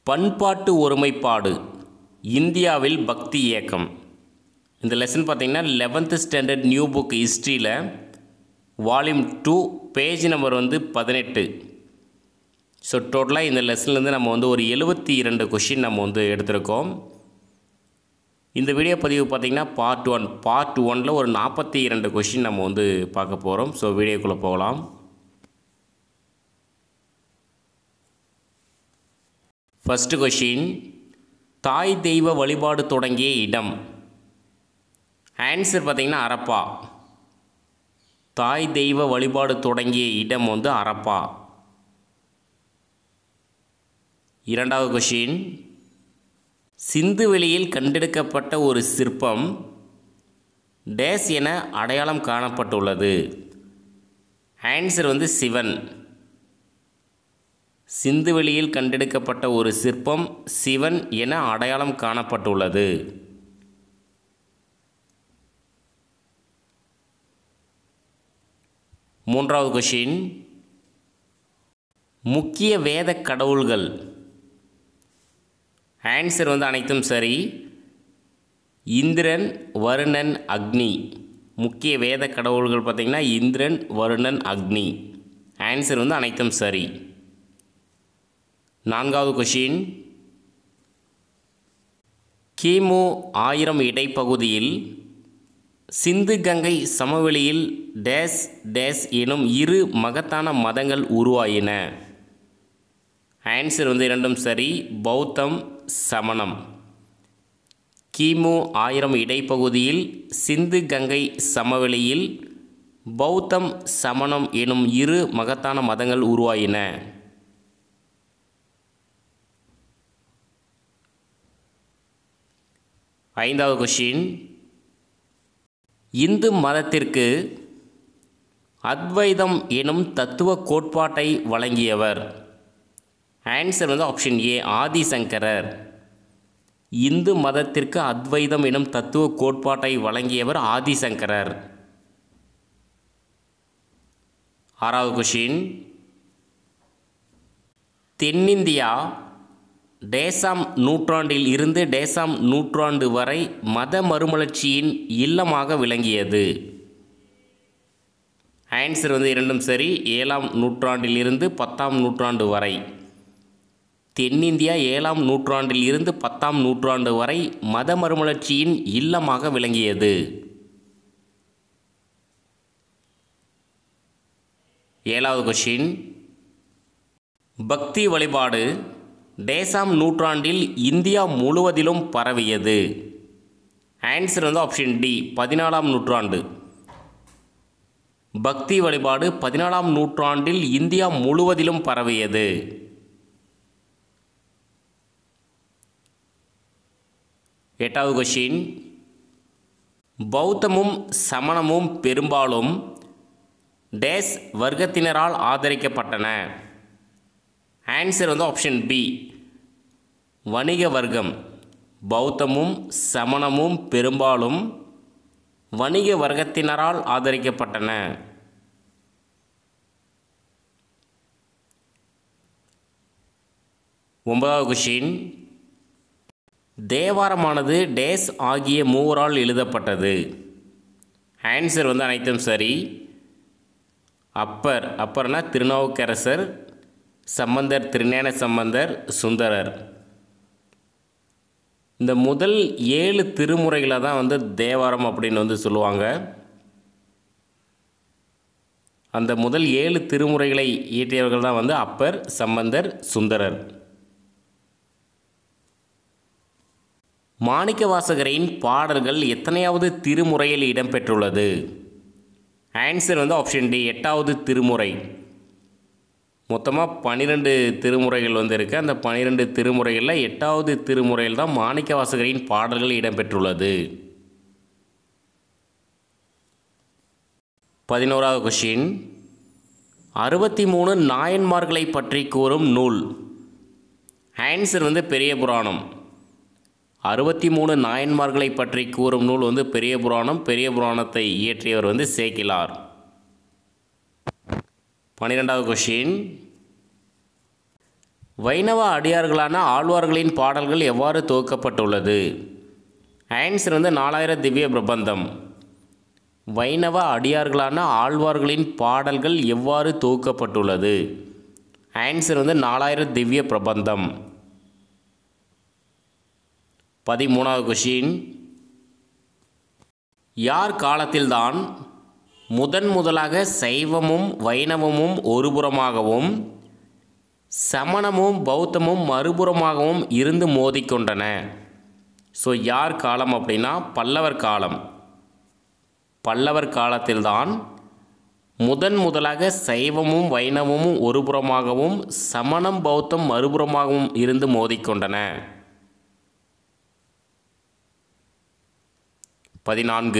பண்பாட்டு ஒருமைப்பாடு இந்தியாவில் பக்தி இயக்கம் இந்த லெசன் பார்த்தீங்கன்னா லெவன்த்து ஸ்டாண்டர்ட் நியூ புக் ஹிஸ்ட்ரியில் வால்யூம் டூ பேஜ் நம்பர் வந்து பதினெட்டு ஸோ டோட்டலாக இந்த லெசன்லேருந்து நம்ம வந்து ஒரு எழுபத்தி இரண்டு கொஷின் நம்ம வந்து எடுத்திருக்கோம் இந்த வீடியோ பதிவு பார்த்திங்கன்னா பார்ட் ஒன் பார்ட் ஒனில் ஒரு நாற்பத்தி இரண்டு கொஷின் நம்ம வந்து பார்க்க போகிறோம் ஸோ வீடியோக்குள்ளே போகலாம் ஃபஸ்ட்டு கொஷின் தாய் தெய்வ வழிபாடு தொடங்கிய இடம் ஆன்சர் பார்த்திங்கன்னா அரப்பா தாய் தெய்வ வழிபாடு தொடங்கிய இடம் வந்து அரப்பா இரண்டாவது கொஷின் சிந்துவெளியில் கண்டெடுக்கப்பட்ட ஒரு சிற்பம் டேஸ் என அடையாளம் காணப்பட்டுள்ளது ஆன்சர் வந்து சிவன் சிந்துவெளியில் கண்டெடுக்கப்பட்ட ஒரு சிற்பம் சிவன் என அடையாளம் காணப்பட்டுள்ளது மூன்றாவது கொஷின் முக்கிய வேத கடவுள்கள் ஆன்சர் வந்து அனைத்தும் சரி இந்திரன் வருணன் அக்னி முக்கிய வேத கடவுள்கள் பார்த்திங்கன்னா இந்திரன் வருணன் அக்னி ஆன்சர் வந்து அனைத்தும் சரி நான்காவது கொஷின் கிமு ஆயிரம் இடைப்பகுதியில் சிந்து கங்கை சமவெளியில் டேஸ் டேஸ் எனும் இரு மகத்தான மதங்கள் உருவாயின ஆன்சர் வந்து இரண்டும் சரி பௌத்தம் சமணம் கிமு ஆயிரம் இடைப்பகுதியில் சிந்து கங்கை சமவெளியில் பௌத்தம் சமணம் எனும் இரு மகத்தான மதங்கள் உருவாயின ஐந்தாவது கொஷின் இந்து மதத்திற்கு அத்வைதம் எனும் தத்துவ கோட்பாட்டை வழங்கியவர் ஆன்சர் வந்து ஆப்ஷன் ஏ ஆதிசங்கரர் இந்து மதத்திற்கு அத்வைதம் எனும் தத்துவ கோட்பாட்டை வழங்கியவர் ஆதிசங்கரர் ஆறாவது கொஷின் தென்னிந்தியா டேசாம் நூற்றாண்டில் இருந்து டேசாம் நூற்றாண்டு வரை மத மறுமலர்ச்சியின் இல்லமாக விளங்கியது ஆன்சர் வந்து இரண்டும் சரி ஏழாம் நூற்றாண்டில் இருந்து பத்தாம் நூற்றாண்டு வரை தென்னிந்தியா ஏழாம் நூற்றாண்டில் இருந்து பத்தாம் நூற்றாண்டு வரை மத மறுமலர்ச்சியின் இல்லமாக விளங்கியது ஏழாவது கொஷின் பக்தி வழிபாடு டேசாம் நூற்றாண்டில் இந்தியா முழுவதிலும் பரவியது ஆன்சர் வந்து ஆப்ஷன் டி பதினாலாம் நூற்றாண்டு பக்தி வழிபாடு பதினாலாம் நூற்றாண்டில் இந்தியா முழுவதிலும் பரவியது எட்டாவது கொஷின் பௌத்தமும் சமணமும் பெரும்பாலும் டேஸ் வர்க்கத்தினரால் ஆதரிக்கப்பட்டன ஆன்சர் வந்து ஆப்ஷன் பி வணிக வர்க்கம் பௌத்தமும் சமணமும் பெரும்பாலும் வணிக வர்க்கத்தினரால் ஆதரிக்கப்பட்டன ஒன்பதாவது கொஷின் தேவாரமானது டேஸ் ஆகிய மூவரால் எழுதப்பட்டது ஆன்சர் வந்து அனைத்தும் சரி அப்பர் அப்பர்னா திருநாவுக்கரசர் சம்பந்தர் திருஞான சம்பந்தர் சுந்தரர் இந்த முதல் ஏழு திருமுறைகளை தான் வந்து தேவாரம் அப்படின்னு வந்து சொல்லுவாங்க அந்த முதல் ஏழு திருமுறைகளை இயற்றியவர்கள் தான் வந்து அப்பர் சம்பந்தர் சுந்தரர் மாணிக்க வாசகரின் பாடல்கள் எத்தனையாவது திருமுறையில் இடம்பெற்றுள்ளது ஆன்சர் வந்து ஆப்ஷன் டி எட்டாவது திருமுறை மொத்தமாக பன்னிரெண்டு திருமுறைகள் வந்து இருக்குது அந்த பன்னிரெண்டு திருமுறைகளில் எட்டாவது திருமுறையில் தான் மாணிக்க வாசகரின் பாடல்கள் இடம்பெற்றுள்ளது பதினோராவது கொஷின் அறுபத்தி மூணு நாயன்மார்களை பற்றி கூறும் நூல் ஆன்சர் வந்து பெரிய புராணம் அறுபத்தி மூணு நாயன்மார்களை பற்றி கூறும் நூல் வந்து பெரிய புராணம் பெரிய புராணத்தை இயற்றியவர் வந்து சேக்கிலார் பன்னிரெண்டாவது கொஷின் வைணவ அடியார்களான ஆழ்வார்களின் பாடல்கள் எவ்வாறு துவக்கப்பட்டுள்ளது ஆன்சர் வந்து நாலாயிரம் திவ்ய பிரபந்தம் வைணவ அடியார்களான ஆழ்வார்களின் பாடல்கள் எவ்வாறு தொகுக்கப்பட்டுள்ளது ஆன்சர் வந்து நாலாயிரம் திவ்ய பிரபந்தம் பதிமூணாவது கொஷின் யார் காலத்தில்தான் முதன் முதலாக சைவமும் வைணவமும் ஒருபுறமாகவும் சமணமும் பௌத்தமும் மறுபுறமாகவும் இருந்து மோதிக்கொண்டன ஸோ யார் காலம் அப்படின்னா பல்லவர் காலம் பல்லவர் காலத்தில்தான் முதன் முதலாக சைவமும் வைணவமும் ஒருபுறமாகவும் சமணம் பௌத்தம் மறுபுறமாகவும் இருந்து மோதிக்கொண்டன பதினான்கு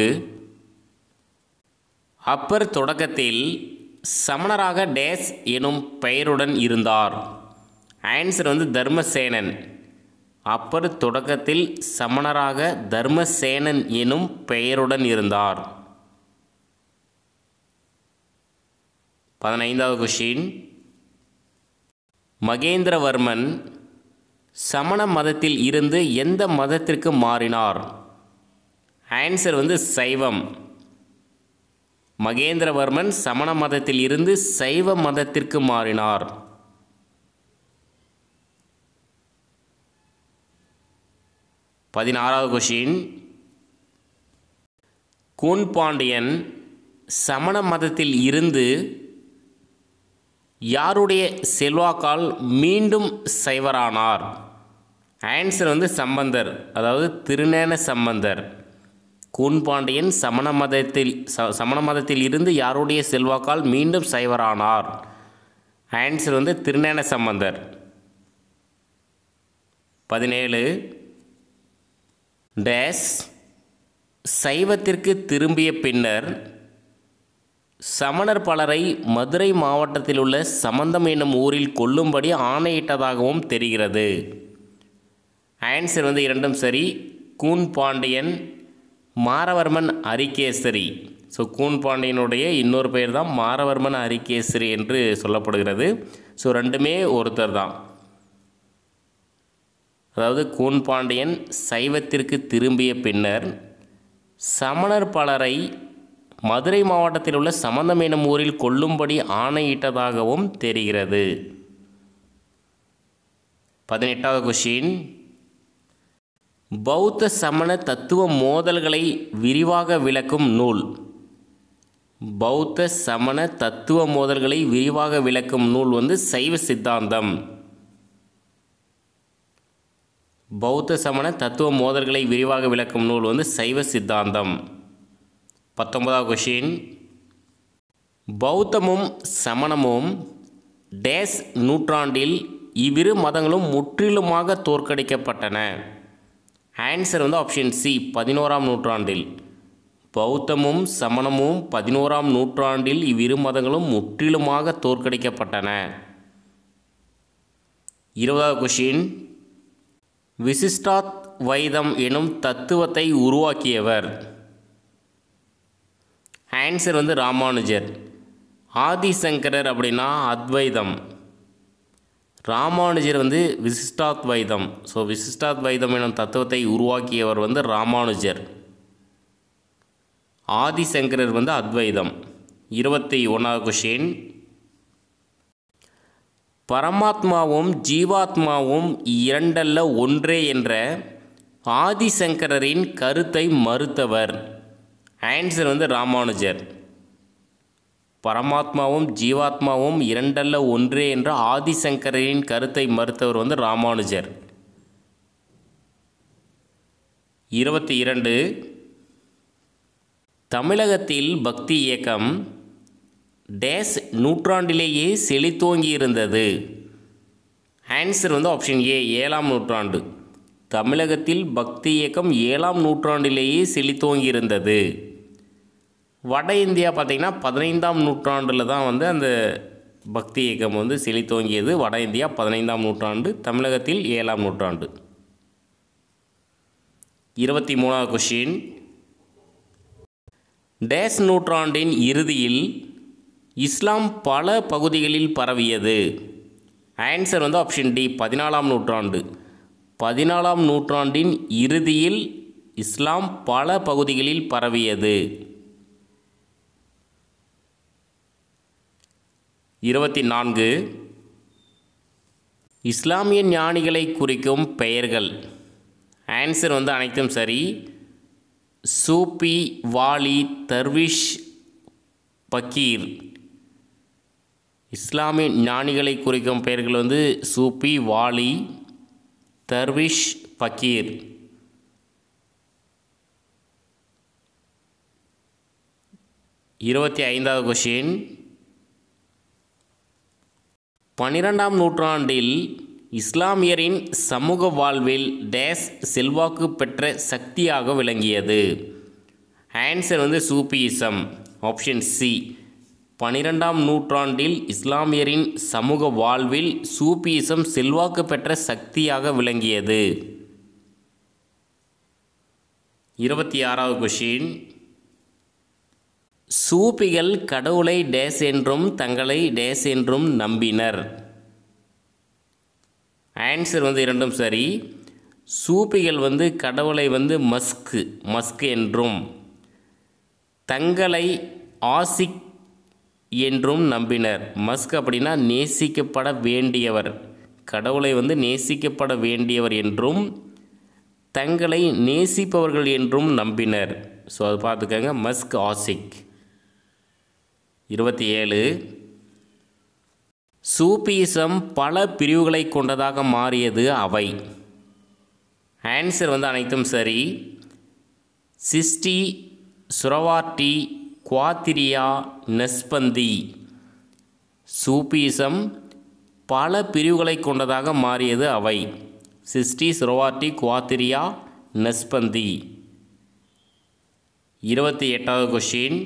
அப்பர் தொடக்கத்தில் சமணராக டேஸ் எனும் பெயருடன் இருந்தார் ஆன்சர் வந்து தர்மசேனன் அப்பர் தொடக்கத்தில் சமணராக தர்மசேனன் எனும் பெயருடன் இருந்தார் பதினைந்தாவது கொஷின் மகேந்திரவர்மன் சமண மதத்தில் இருந்து எந்த மதத்திற்கு மாறினார் ஆன்சர் வந்து சைவம் மகேந்திரவர்மன் சமண மதத்தில் இருந்து சைவ மதத்திற்கு மாறினார் பதினாறாவது கொஷின் கூன்பாண்டியன் சமண மதத்தில் இருந்து யாருடைய செல்வாக்கால் மீண்டும் சைவரானார் ஆன்சர் வந்து சம்பந்தர் அதாவது திருநேன சம்பந்தர் கூன்பாண்டியன் சமண மதத்தில் ச சமண மதத்தில் இருந்து யாருடைய செல்வாக்கால் மீண்டும் சைவரானார் ஆன்சர் வந்து திருநேன சம்பந்தர் பதினேழு டேஸ் சைவத்திற்கு திரும்பிய பின்னர் சமணர் பலரை மதுரை மாவட்டத்தில் உள்ள சமந்தம் என்னும் ஊரில் கொல்லும்படி ஆணையிட்டதாகவும் தெரிகிறது ஆன்சர் வந்து இரண்டும் சரி கூன் பாண்டியன் மாரவர்மன் அரிகேசரி ஸோ கூன் பாண்டியனுடைய இன்னொரு பெயர் தான் மாரவர்மன் அரிகேசரி என்று சொல்லப்படுகிறது ஸோ ரெண்டுமே ஒருத்தர் தான் அதாவது கூன் பாண்டியன் சைவத்திற்கு திரும்பிய பின்னர் சமணர் பலரை மதுரை மாவட்டத்தில் உள்ள சமந்தம் எனும் ஊரில் கொல்லும்படி ஆணையிட்டதாகவும் தெரிகிறது பதினெட்டாவது கொஷின் பௌத்த சமண தத்துவ மோதல்களை விரிவாக விளக்கும் நூல் பௌத்த சமண தத்துவ மோதல்களை விரிவாக விளக்கும் நூல் வந்து சைவ சித்தாந்தம் பௌத்த சமண தத்துவ மோதல்களை விரிவாக விளக்கும் நூல் வந்து சைவ சித்தாந்தம் பத்தொன்பதாவது கொஷின் பௌத்தமும் சமணமும் டேஸ் நூற்றாண்டில் இவ்விரு மதங்களும் முற்றிலுமாக தோற்கடிக்கப்பட்டன ஆன்சர் வந்து ஆப்ஷன் சி பதினோராம் நூற்றாண்டில் பௌத்தமும் சமணமும் பதினோராம் நூற்றாண்டில் இவ்விரு மதங்களும் முற்றிலுமாக தோற்கடிக்கப்பட்டன இருபதாவது கொஷின் விசிஷ்டாத் வைதம் எனும் தத்துவத்தை உருவாக்கியவர் ஆன்சர் வந்து ராமானுஜர் ஆதிசங்கரர் அப்படின்னா அத்வைதம் ராமானுஜர் வந்து விசிஷ்டாத் வைதம் ஸோ விசிஷ்டாத் வைதம் எனும் தத்துவத்தை உருவாக்கியவர் வந்து ராமானுஜர் ஆதிசங்கரர் வந்து அத்வைதம் இருபத்தி ஒன்றாவது கொஷின் பரமாத்மாவும் ஜீவாத்மாவும் இரண்டல்ல ஒன்றே என்ற ஆதிசங்கரரின் கருத்தை மறுத்தவர் ஆன்சர் வந்து ராமானுஜர் பரமாத்மாவும் ஜீவாத்மாவும் இரண்டல்ல ஒன்றே என்ற ஆதிசங்கரின் கருத்தை மறுத்தவர் வந்து ராமானுஜர் இருபத்தி இரண்டு தமிழகத்தில் பக்தி இயக்கம் டேஸ் நூற்றாண்டிலேயே செழித்தோங்கி இருந்தது ஆன்சர் வந்து ஆப்ஷன் ஏ ஏழாம் நூற்றாண்டு தமிழகத்தில் பக்தி இயக்கம் ஏழாம் நூற்றாண்டிலேயே செழித்தோங்கி இருந்தது வட இந்தியா பார்த்திங்கன்னா பதினைந்தாம் நூற்றாண்டில் தான் வந்து அந்த பக்தி இயக்கம் வந்து செழித்தோங்கியது வட இந்தியா பதினைந்தாம் நூற்றாண்டு தமிழகத்தில் ஏழாம் நூற்றாண்டு இருபத்தி மூணாவது கொஷின் டேஸ் நூற்றாண்டின் இறுதியில் இஸ்லாம் பல பகுதிகளில் பரவியது ஆன்சர் வந்து ஆப்ஷன் டி பதினாலாம் நூற்றாண்டு பதினாலாம் நூற்றாண்டின் இறுதியில் இஸ்லாம் பல பகுதிகளில் பரவியது இருபத்தி நான்கு இஸ்லாமிய ஞானிகளை குறிக்கும் பெயர்கள் ஆன்சர் வந்து அனைத்தும் சரி சூப்பி வாலி தர்விஷ் பக்கீர் இஸ்லாமிய ஞானிகளை குறிக்கும் பெயர்கள் வந்து சூப்பி வாலி தர்விஷ் பக்கீர் இருபத்தி ஐந்தாவது கொஷின் பன்னிரெண்டாம் நூற்றாண்டில் இஸ்லாமியரின் சமூக வாழ்வில் டேஸ் செல்வாக்கு பெற்ற சக்தியாக விளங்கியது ஆன்சர் வந்து சூப்பியிசம் ஆப்ஷன் சி பன்னிரெண்டாம் நூற்றாண்டில் இஸ்லாமியரின் சமூக வாழ்வில் சூப்பியிசம் செல்வாக்கு பெற்ற சக்தியாக விளங்கியது இருபத்தி ஆறாவது கொஷின் சூப்பிகள் கடவுளை டேஸ் என்றும் தங்களை டேஸ் என்றும் நம்பினர் ஆன்சர் வந்து இரண்டும் சரி சூப்பிகள் வந்து கடவுளை வந்து மஸ்கு மஸ்க் என்றும் தங்களை ஆசிக் என்றும் நம்பினர் மஸ்க் அப்படின்னா நேசிக்கப்பட வேண்டியவர் கடவுளை வந்து நேசிக்கப்பட வேண்டியவர் என்றும் தங்களை நேசிப்பவர்கள் என்றும் நம்பினர் ஸோ அது பார்த்துக்கங்க மஸ்க் ஆசிக் இருபத்தி ஏழு சூப்பீசம் பல பிரிவுகளை கொண்டதாக மாறியது அவை ஆன்சர் வந்து அனைத்தும் சரி சிஸ்டி சுரவார்டி குவாத்திரியா நெஸ்பந்தி சூப்பீசம் பல பிரிவுகளை கொண்டதாக மாறியது அவை சிஸ்டி சுரவார்டி குவாத்திரியா நெஸ்பந்தி இருபத்தி எட்டாவது கொஷின்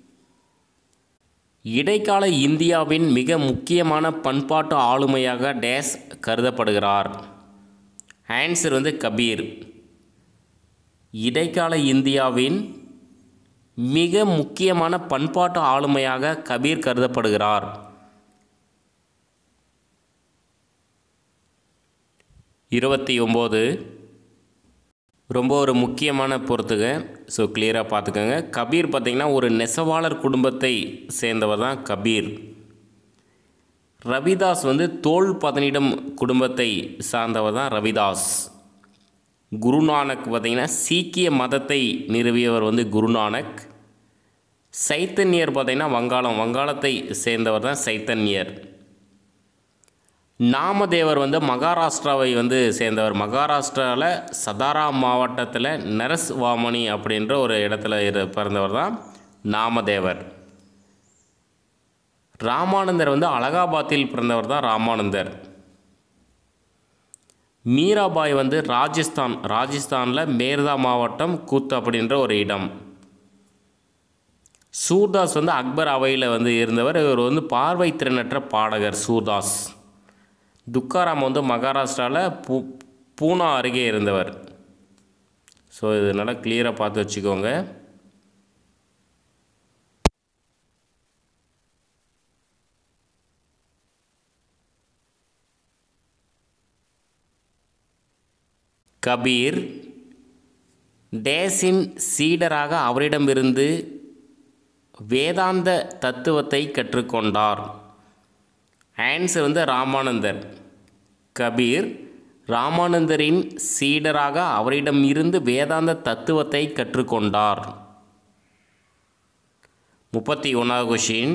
இடைக்கால இந்தியாவின் மிக முக்கியமான பண்பாட்டு ஆளுமையாக டேஸ் கருதப்படுகிறார் ஆன்சர் வந்து கபீர் இடைக்கால இந்தியாவின் மிக முக்கியமான பண்பாட்டு ஆளுமையாக கபீர் கருதப்படுகிறார் இருபத்தி ஒம்பது ரொம்ப ஒரு முக்கியமான பொறுத்துக ஸோ கிளியராக பார்த்துக்கோங்க கபீர் பார்த்திங்கன்னா ஒரு நெசவாளர் குடும்பத்தை சேர்ந்தவர் தான் கபீர் ரவிதாஸ் வந்து தோல் பதனிடம் குடும்பத்தை சார்ந்தவர் தான் ரவிதாஸ் குருநானக் பார்த்திங்கன்னா சீக்கிய மதத்தை நிறுவியவர் வந்து குருநானக் சைத்தன்யர் பார்த்திங்கன்னா வங்காளம் வங்காளத்தை சேர்ந்தவர் தான் சைத்தன்யர் நாமதேவர் வந்து மகாராஷ்டிராவை வந்து சேர்ந்தவர் மகாராஷ்டிராவில் சதாரா மாவட்டத்தில் நரஸ் வாமணி அப்படின்ற ஒரு இடத்துல இரு பிறந்தவர் தான் நாமதேவர் ராமானந்தர் வந்து அலகாபாத்தில் பிறந்தவர் தான் ராமானந்தர் மீராபாய் வந்து ராஜஸ்தான் ராஜஸ்தானில் மேர்தா மாவட்டம் கூத் அப்படின்ற ஒரு இடம் சூர்தாஸ் வந்து அக்பர் அவையில் வந்து இருந்தவர் இவர் வந்து பார்வை திறனற்ற பாடகர் சூர்தாஸ் துக்காராம் வந்து மகாராஷ்டிராவில் பூ பூனா அருகே இருந்தவர் ஸோ இது நல்லா கிளியராக பார்த்து வச்சுக்கோங்க கபீர் டேஸின் சீடராக அவரிடமிருந்து வேதாந்த தத்துவத்தை கற்றுக்கொண்டார் ஆன்சர் வந்து ராமானந்தர் கபீர் ராமானந்தரின் சீடராக அவரிடம் இருந்து வேதாந்த தத்துவத்தை கற்றுக்கொண்டார் முப்பத்தி ஒன்றாவது கொஷின்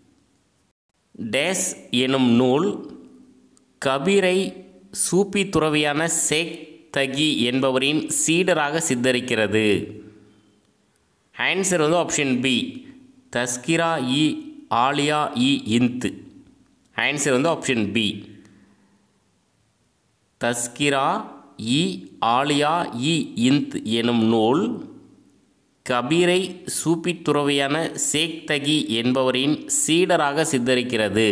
டேஸ் எனும் நூல் கபீரை சூப்பி துறவியான சேக் தகி என்பவரின் சீடராக சித்தரிக்கிறது ஆன்சர் வந்து option B Tazkira i Auliya i Hind answer வந்து ஆப்ஷன் பி தஸ்கிரா இ ஆலியா இ இந்த் எனும் நூல் கபீரை சூப்பி துறவியான சேக் தகி என்பவரின் சீடராக சித்தரிக்கிறது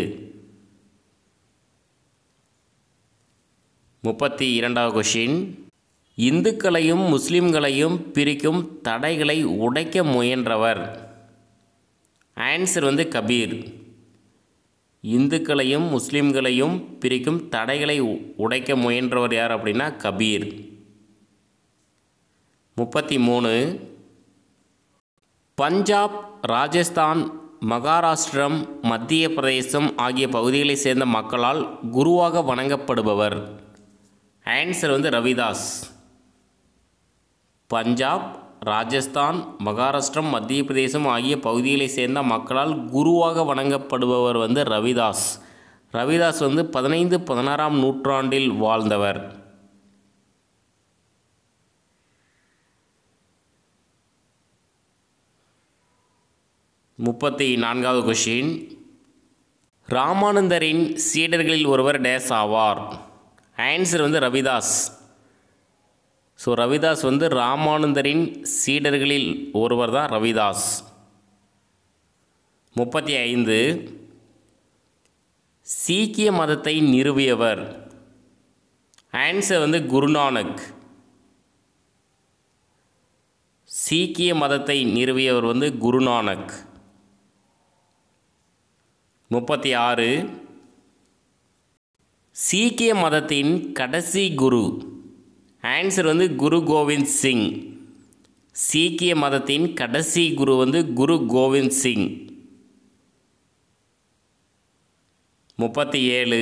முப்பத்தி இரண்டாவது கொஷின் இந்துக்களையும் முஸ்லிம்களையும் பிரிக்கும் தடைகளை உடைக்க முயன்றவர் ஆன்சர் வந்து கபீர் இந்துக்களையும் முஸ்லீம்களையும் பிரிக்கும் தடைகளை உ- உடைக்க முயன்றவர் யார் அப்படின்னா கபீர் முப்பத்தி மூணு பஞ்சாப் ராஜஸ்தான் மகாராஷ்டிரம் மத்திய பிரதேசம் ஆகிய பகுதிகளைச் சேர்ந்த மக்களால் குருவாக வணங்கப்படுபவர் ஆன்சர் வந்து ரவிதாஸ் பஞ்சாப் ராஜஸ்தான் மகாராஷ்டிரம் மத்திய பிரதேசம் ஆகிய பகுதிகளைச் சேர்ந்த மக்களால் குருவாக வணங்கப்படுபவர் வந்து ரவிதாஸ் ரவிதாஸ் வந்து பதினைந்து பதினாறாம் நூற்றாண்டில் வாழ்ந்தவர் முப்பத்தி நான்காவது கொஷின் ராமானந்தரின் சீடர்களில் ஒருவர் டேஸ் ஆவார் ஆன்சர் வந்து ரவிதாஸ் ஸோ ரவிதாஸ் வந்து ராமானந்தரின் சீடர்களில் ஒருவர் தான் ரவிதாஸ் முப்பத்தி ஐந்து சீக்கிய மதத்தை நிறுவியவர் ஆன்சர் வந்து குருநானக் சீக்கிய மதத்தை நிறுவியவர் வந்து குருநானக் முப்பத்தி ஆறு சீக்கிய மதத்தின் கடைசி குரு ஆன்சர் வந்து குரு கோவிந்த் சிங் சீக்கிய மதத்தின் கடைசி குரு வந்து குரு கோவிந்த் சிங் முப்பத்தி ஏழு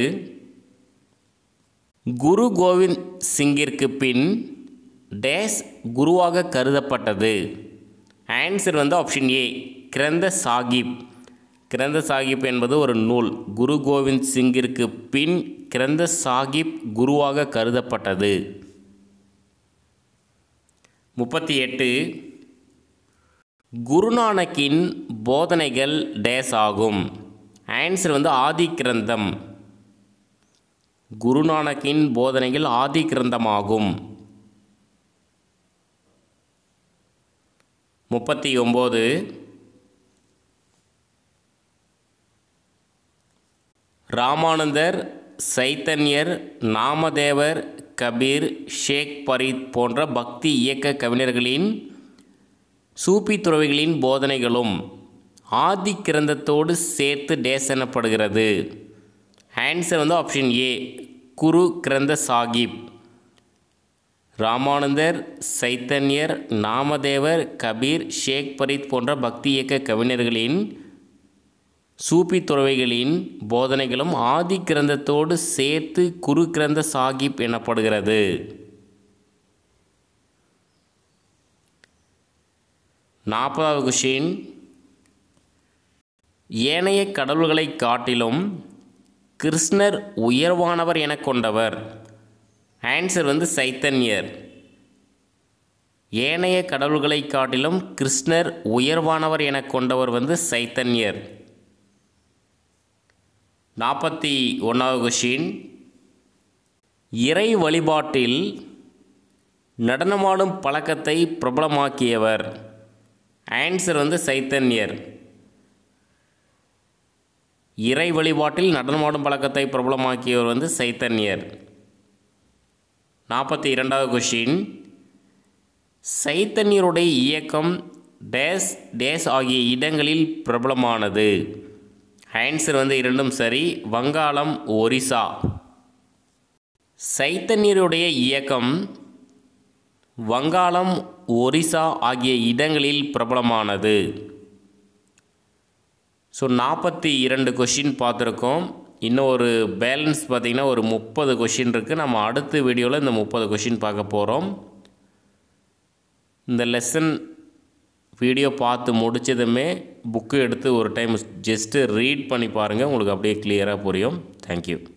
குரு கோவிந்த் சிங்கிற்கு பின் டேஸ் குருவாக கருதப்பட்டது ஆன்சர் வந்து ஆப்ஷன் ஏ கிரந்த சாகிப் கிரந்த சாகிப் என்பது ஒரு நூல் குரு கோவிந்த் சிங்கிற்கு பின் கிரந்த சாகிப் குருவாக கருதப்பட்டது முப்பத்தி எட்டு குருநானக்கின் போதனைகள் டேஸ் ஆகும் ஆன்சர் வந்து ஆதி கிரந்தம் குருநானக்கின் போதனைகள் ஆதி கிரந்தமாகும் முப்பத்தி ஒம்பது ராமானந்தர் சைத்தன்யர் நாமதேவர் கபீர் ஷேக் பரீத் போன்ற பக்தி இயக்க கவிஞர்களின் சூப்பி துறவிகளின் போதனைகளும் ஆதி கிரந்தத்தோடு சேர்த்து டேஸ் எனப்படுகிறது ஆன்சர் வந்து ஆப்ஷன் ஏ குரு கிரந்த சாகிப் ராமானந்தர் சைத்தன்யர் நாமதேவர் கபீர் ஷேக் பரீத் போன்ற பக்தி இயக்க கவிஞர்களின் சூப்பி துறவிகளின் போதனைகளும் ஆதி கிரந்தத்தோடு சேர்த்து குரு கிரந்த சாகிப் எனப்படுகிறது நாற்பதாவது கொஷின் ஏனைய கடவுள்களை காட்டிலும் கிருஷ்ணர் உயர்வானவர் என கொண்டவர் ஆன்சர் வந்து சைத்தன்யர் ஏனைய கடவுள்களை காட்டிலும் கிருஷ்ணர் உயர்வானவர் என கொண்டவர் வந்து சைத்தன்யர் நாற்பத்தி ஒன்றாவது கொஷின் இறை வழிபாட்டில் நடனமாடும் பழக்கத்தை பிரபலமாக்கியவர் ஆன்சர் வந்து சைத்தன்யர் இறை வழிபாட்டில் நடனமாடும் பழக்கத்தை பிரபலமாக்கியவர் வந்து சைத்தன்யர் நாற்பத்தி இரண்டாவது கொஷின் சைத்தன்யருடைய இயக்கம் டேஸ் டேஸ் ஆகிய இடங்களில் பிரபலமானது ஆன்சர் வந்து இரண்டும் சரி வங்காளம் ஒரிசா சைத்தன்யருடைய இயக்கம் வங்காளம் ஒரிசா ஆகிய இடங்களில் பிரபலமானது ஸோ நாற்பத்தி இரண்டு கொஷின் பார்த்துருக்கோம் இன்னும் ஒரு பேலன்ஸ் பார்த்திங்கன்னா ஒரு முப்பது கொஷின் இருக்குது நம்ம அடுத்த வீடியோவில் இந்த முப்பது கொஷின் பார்க்க போகிறோம் இந்த லெசன் வீடியோ பார்த்து முடித்ததுமே புக்கு எடுத்து ஒரு டைம் ஜஸ்ட்டு ரீட் பண்ணி பாருங்கள் உங்களுக்கு அப்படியே கிளியராக புரியும் தேங்க்யூ